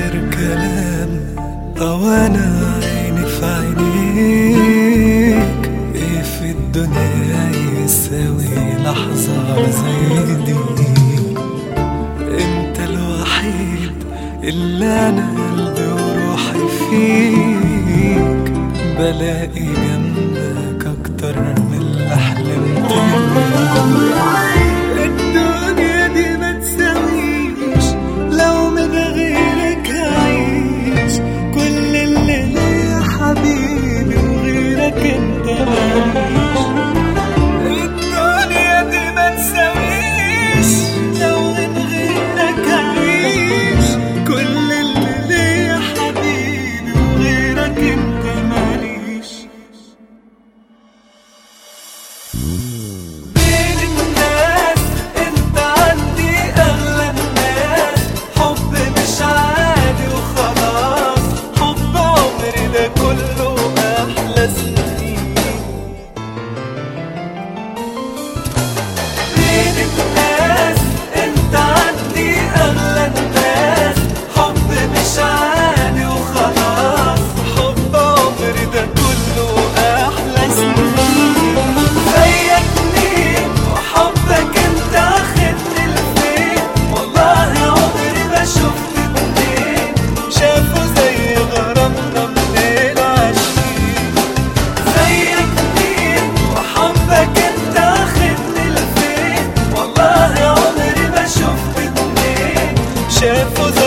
آخر كلام أو أنا عيني في عينيك إيه في الدنيا يساوي لحظة زي دي أنت الوحيد اللي أنا قلبي وروحي فيك بلاقي جنبك أكتر من اللي حلمت بيه. الدنيا دي ما تساويش لو من غيرك هعيش كل اللي ليا حبيبي وغيرك انت ماليش الدنيا دي ما تساويش لو من غيرك هعيش كل اللي ليا حبيبي وغيرك انت ماليش بين الناس انت عندي اغلى الناس حب مش عادي وخلاص حب عمري ده كله احلى سنين بين الناس انت عندي اغلى الناس حب مش عادي وخلاص حب عمري ده كله احلى سنين زيك مين وحبك انت اخدني لفين والله عمري ما شفت اتنين شافوا زي غرامنا من العشرين زيك مين وحبك انت اخدني لفين والله عمري ما شفت اتنين شافوا